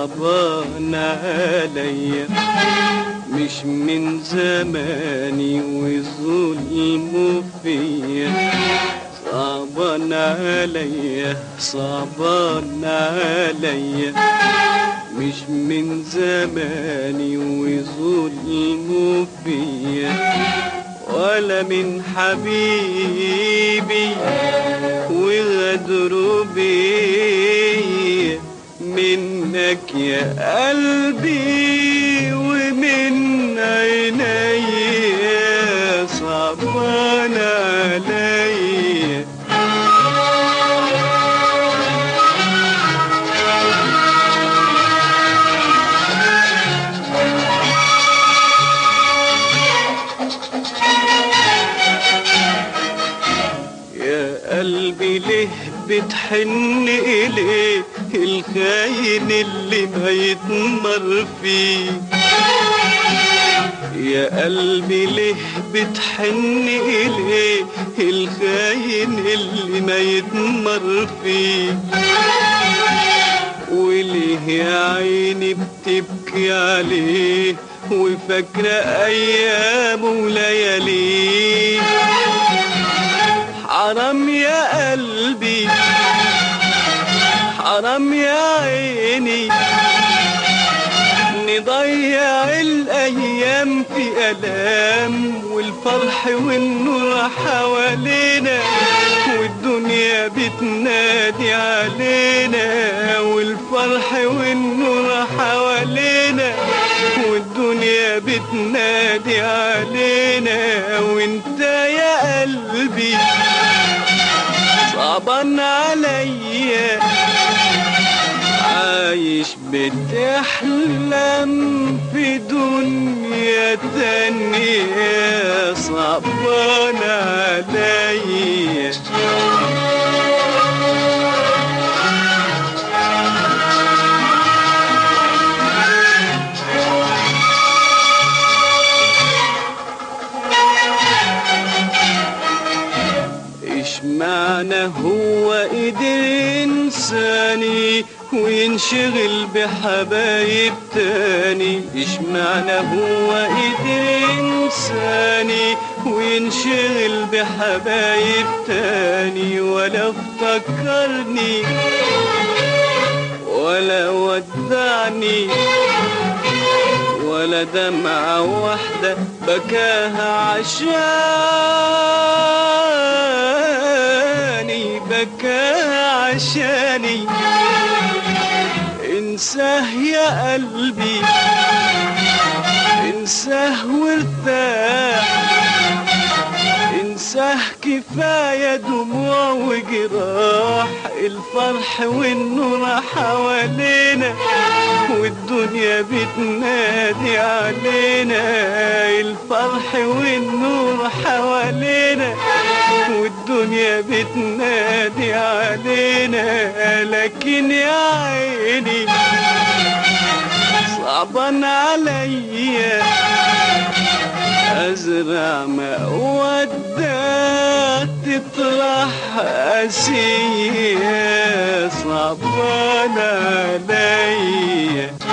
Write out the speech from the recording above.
صعبان عليا مش من زماني وظلمه فيا صعبان عليا صعبان عليا مش من زماني وظلمه فيا ولا من حبيبي وغدر بيا منك يا قلبي ومن عيني صعبان عليا يا قلبي ليه بتحن إليه الخاين اللي ما يتمر فيه يا قلبي ليه بتحن إليه الخاين اللي ما يتمر فيه وليه يا عيني بتبكي عليه وفاكرة أيامه ولياليه حرام يا قلبي حرام يا عيني نضيع الأيام في ألام والفرح والنور حوالينا والدنيا بتنادي علينا والفرح والنور حوالينا والدنيا بتنادي علينا وانت يا قلبي صعبان عليا عايش بتحلم في دنيا تانية صعبان عليا ايش معنى هو قدر ينساني وينشغل بحبايب تاني ايش معنى هو قدر ينساني وينشغل بحبايب تاني ولا افتكرني ولا ودعني ولا دمعة واحدة بكاها عشاني بكاها عشاني انساه يا قلبي انساه وارتاح انساه كفاية دموع وجراح الفرح والنور حوالينا والدنيا بتنادي علينا الفرح والنور حوالينا والدنيا بتنادي علينا لكن يا عيني صعبان عليا أزرع مودة تطرح أسية صعبان عليا